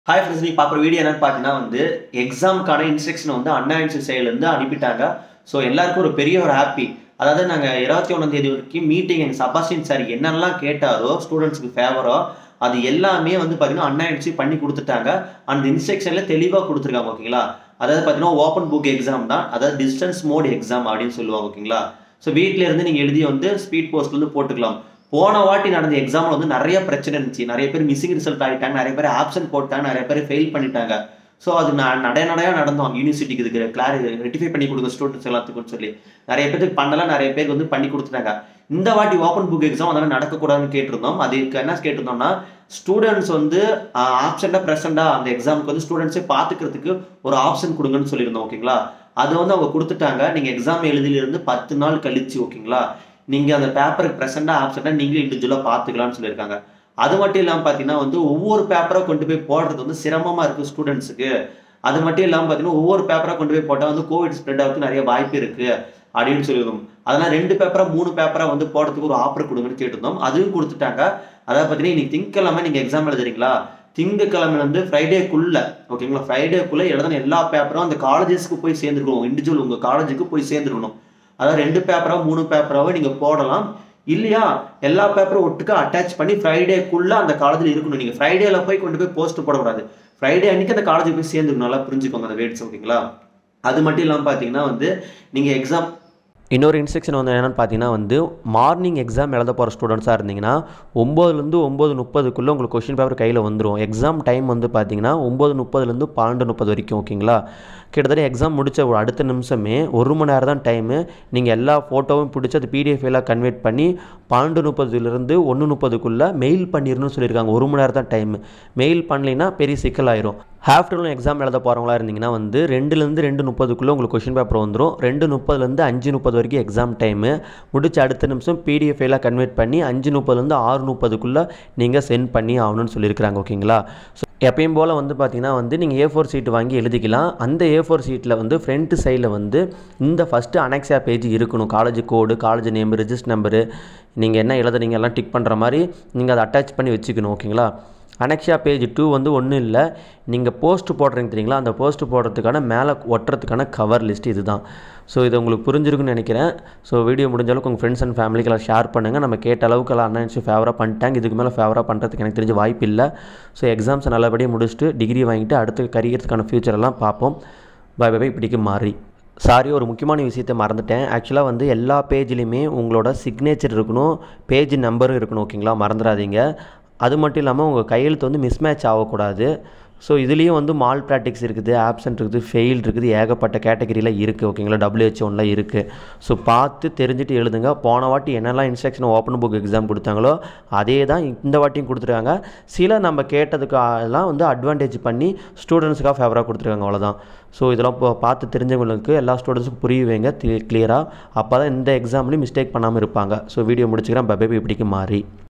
hi friends நீ பார்க்குற video என்னன்னு பார்த்தீங்கன்னா வந்து எக்ஸாமுக்கான இன்ஸ்ட்ரக்ஷன் வந்து அண்ணா யூனிவர்சிட்டி சைட்லேருந்து அனுப்பிட்டாங்க ஸோ எல்லாருக்கும் ஒரு பெரிய ஒரு ஹாப்பி அதாவது நாங்கள் இருபத்தி ஒன்றாம் தேதி வரைக்கும் மீட்டிங் எங்கள் சபாஸ்டின் சார் என்னென்னலாம் கேட்டாரோ ஸ்டூடெண்ட்ஸ்க்கு ஃபேவரோ அது எல்லாமே வந்து பார்த்தீங்கன்னா அண்ணா யூனிவர்சிட்டி பண்ணி கொடுத்துட்டாங்க அந்த இன்ஸ்ட்ரக்ஷனில் தெளிவாக கொடுத்துருக்காங்க ஓகேங்களா அதாவது பார்த்தீங்கன்னா ஓப்பன் புக் எக்ஸாம் தான் அதாவது டிஸ்டன்ஸ் மோட் எக்ஸாம் அப்படின்னு சொல்லுவாங்க ஓகேங்களா ஸோ வீட்டில இருந்து நீங்கள் எழுதி வந்து ஸ்பீட் போஸ்ட்லேருந்து போட்டுக்கலாம் போன வாட்டி நடந்த எக்ஸாமில் வந்து நிறைய பிரச்சனை இருந்துச்சு நிறைய பேர் மிஸ்ஸிங் ரிசல்ட் ஆகிட்டாங்க நிறைய பேர் ஆப்சன்ட் போட்டாங்க நிறைய பேர் ஃபெயில் பண்ணிட்டாங்க ஸோ அது நான் நடை நடையாக நடந்தோம் யூனிவர்சிட்டிக்கு இதுக்கு கிளாரி ரெட்டிஃபை பண்ணி கொடுக்க ஸ்டூடெண்ட்ஸ் எல்லாத்துக்கும் சொல்லி நிறைய பேருக்கு பண்ணலாம் நிறைய பேருக்கு வந்து பண்ணி கொடுத்துட்டாங்க இந்த வாட்டி ஓப்பன் புக் எக்ஸாம் அதெல்லாம் நடக்கக்கூடாதுன்னு கேட்டிருந்தோம் அதுக்கு என்ன கேட்டிருந்தோம்னா ஸ்டூடெண்ட்ஸ் வந்து ஆப்ஷனாக ப்ரெசெண்டாக அந்த எக்ஸாமுக்கு வந்து ஸ்டூடெண்ட்ஸே பார்த்துக்கிறதுக்கு ஒரு ஆப்ஷன் கொடுங்கன்னு சொல்லியிருந்தோம் ஓகேங்களா அது வந்து அவங்க கொடுத்துட்டாங்க நீங்கள் எக்ஸாம் எழுதிலிருந்து பத்து நாள் கழிச்சு ஓகேங்களா நீங்கள் அந்த பேப்பருக்கு ப்ரெசெண்டாக ஆப்ஷனாக நீங்களே இண்டிவிஜுவலாக பார்த்துக்கலாம்னு சொல்லியிருக்காங்க அது மட்டும் இல்லாமல் பார்த்தீங்கன்னா வந்து ஒவ்வொரு பேப்பரை கொண்டு போய் போடுறது வந்து சிரமமாக இருக்குது ஸ்டூடெண்ட்ஸுக்கு அது மட்டும் இல்லாமல் பார்த்தீங்கன்னா ஒவ்வொரு பேப்பராக கொண்டு போய் போட்டால் வந்து கோவிட் ஸ்ப்ரெட் ஆகிறதுக்கு நிறைய வாய்ப்பு இருக்குது அப்படின்னு சொல்லியிருந்தோம் அதெல்லாம் ரெண்டு பேப்பரா மூணு பேப்பரா வந்து போடுறதுக்கு ஒரு ஆஃபர் கொடுங்கன்னு கேட்டிருந்தோம் அதுவும் கொடுத்துட்டாங்க அதாவது பார்த்தீங்கன்னா இன்னைக்கு திங்கக்கிழமை நீங்கள் எக்ஸாம் எழுதுறீங்களா திங்கக்கிழமை வந்து ஃப்ரைடேக்குள்ள ஓகேங்களா ஃப்ரைடேக்குள்ள எழுதின எல்லா பேப்பரும் அந்த காலேஜஸ்க்கு போய் சேர்ந்துருக்கணும் இண்டிவிஜுவல் உங்கள் காலேஜுக்கு போய் சேர்ந்துருக்கணும் அதாவது ரெண்டு பேப்பரா மூணு பேப்பராவோ நீங்கள் போடலாம் இல்லையா எல்லா பேப்பரும் ஒட்டுக்கா அட்டாச் பண்ணி ஃப்ரைடேக்குள்ள அந்த காலேஜில் இருக்கணும் நீங்கள் ஃப்ரைடேல போய் கொண்டு போய் போஸ்ட் போடக்கூடாது ஃப்ரைடே அன்னைக்கு அந்த காலேஜுக்கு போய் சேர்ந்துக்கணும் நல்லா புரிஞ்சுக்கோங்க அந்த வேட்ஸ் ஓகேங்களா அது மட்டும் இல்லாமல் பார்த்தீங்கன்னா வந்து நீங்கள் எக்ஸாம் இன்னொரு இன்ஸ்ட்ரக்ஷன் வந்து என்னென்னு பார்த்தீங்கன்னா வந்து மார்னிங் எக்ஸாம் எழுத போகிற ஸ்டூடெண்ட்ஸாக இருந்தீங்கன்னா ஒம்போதுலேருந்து ஒம்பது முப்பதுக்குள்ளே உங்களுக்கு கொஷின் பேப்பர் கையில் வந்துடும் எக்ஸாம் டைம் வந்து பார்த்தீங்கன்னா ஒம்பது முப்பதுலேருந்து பன்னெண்டு முப்பது வரைக்கும் ஓகேங்களா கிட்டத்தட்ட எக்ஸாம் முடித்த ஒரு அடுத்த நிமிஷமே ஒரு மணி நேரம் தான் டைமு நீங்கள் எல்லா ஃபோட்டோவும் பிடிச்சி அது பிடிஎஃப் எல்லாம் கன்வெர்ட் பண்ணி பன்னெண்டு முப்பதுலேருந்து ஒன்று முப்பதுக்குள்ளே மெயில் பண்ணிடணும்னு சொல்லியிருக்காங்க ஒரு மணி நேரம் தான் டைமு மெயில் பண்ணலைன்னா பெரிய சிக்கலாயிரும் ஆஃப்டர்நூன் எக்ஸாம் எழுத போகிறவங்களா இருந்தீங்கன்னா வந்து ரெண்டுலேருந்து ரெண்டு முப்பதுக்குள்ளே உங்களுக்கு கொஷின் பேப்பர் வந்துடும் ரெண்டு முப்பதுலேருந்து அஞ்சு முப்பது வரைக்கும் எக்ஸாம் டைமு முடிச்ச அடுத்த நிமிஷம் பிடிஎஃப் எல்லாம் கன்வெர்ட் பண்ணி அஞ்சு முப்பதுலேருந்து ஆறு முப்பதுக்குள்ளே நீங்கள் சென்ட் பண்ணி ஆகணும்னு சொல்லியிருக்கிறாங்க ஓகேங்களா ஸோ எப்பயும் போல் வந்து பார்த்தீங்கன்னா வந்து நீங்கள் ஏ ஃபோர் சீட் வாங்கி எழுதிக்கலாம் அந்த ஏ ஃபோர் சீட்டில் வந்து ஃப்ரண்ட் சைடில் வந்து இந்த ஃபஸ்ட்டு அனெக்ஸா பேஜ் இருக்கணும் college code college name register number நீங்கள் என்ன எழுதுறீங்க எல்லாம் டிக் பண்ணுற மாதிரி நீங்கள் அதை அட்டாச் பண்ணி வச்சுக்கணும் ஓகேங்களா அனெக்ஷா பேஜ் டூ வந்து ஒன்றும் இல்லை நீங்கள் போஸ்ட் போடுறீங்க தெரியுங்களா அந்த போஸ்ட் போடுறதுக்கான மேலே ஒட்டுறதுக்கான கவர் லிஸ்ட் இது தான் ஸோ இது உங்களுக்கு புரிஞ்சிருக்குன்னு நினைக்கிறேன் ஸோ வீடியோ முடிஞ்ச அளவுக்கு உங்கள் ஃப்ரெண்ட்ஸ் அண்ட் ஃபேமிலிக்கெல்லாம் ஷேர் பண்ணுங்கள் நம்ம கேட்ட அளவுக்கு எல்லாம் அண்ணன் ஃபேவராக பண்ணிட்டாங்க இதுக்கு மேலே ஃபேவராக பண்ணுறதுக்கு எனக்கு தெரிஞ்ச வாய்ப்பு இல்லை ஸோ எக்ஸாம்ஸை நல்லபடியாக முடிச்சுட்டு டிகிரி வாங்கிட்டு அடுத்து கரியறதுக்கான ஃப்யூச்சர் எல்லாம் பார்ப்போம் பை பை இப்படிக்கு மாறி சாரி ஒரு முக்கியமான விஷயத்தை மறந்துட்டேன் ஆக்சுவலாக வந்து எல்லா பேஜ்லேயுமே உங்களோட சிக்னேச்சர் இருக்கணும் பேஜ் நம்பரும் இருக்கணும் ஓகேங்களா மறந்துடாதீங்க அது மட்டும் இல்லாமல் உங்கள் கையெழுத்து வந்து மிஸ்மேட்ச் ஆகக்கூடாது ஸோ இதுலேயும் வந்து மால் ப்ராக்டிக்ஸ் இருக்குது ஆப்சன்ட் இருக்குது ஃபெயில் இருக்குது ஏகப்பட்ட கேட்டகரியில் இருக்குது ஓகேங்களா டபிள்யூஹெச் ஒன்ல இருக்குது ஸோ பார்த்து தெரிஞ்சுட்டு எழுதுங்க போன வாட்டி என்னெல்லாம் இன்ஸ்ட்ரக்ஷன் ஓப்பன் புக் எக்ஸாம் கொடுத்தாங்களோ அதே தான் இந்த வாட்டியும் கொடுத்துருக்காங்க சில நம்ம கேட்டதுக்கு எல்லாம் வந்து அட்வான்டேஜ் பண்ணி ஸ்டூடெண்ட்ஸுக்காக ஃபேவராக கொடுத்துருக்காங்க அவ்வளோதான் ஸோ இதெல்லாம் இப்போ பார்த்து தெரிஞ்சவங்களுக்கு எல்லா ஸ்டூடெண்ட்ஸுக்கும் புரிய வைங்க கிளியராக அப்போ தான் இந்த எக்ஸாம்லேயும் மிஸ்டேக் பண்ணாமல் இருப்பாங்க ஸோ வீடியோ முடிச்சுக்கிறேன் பபேபி இப்படிக்கு மாறி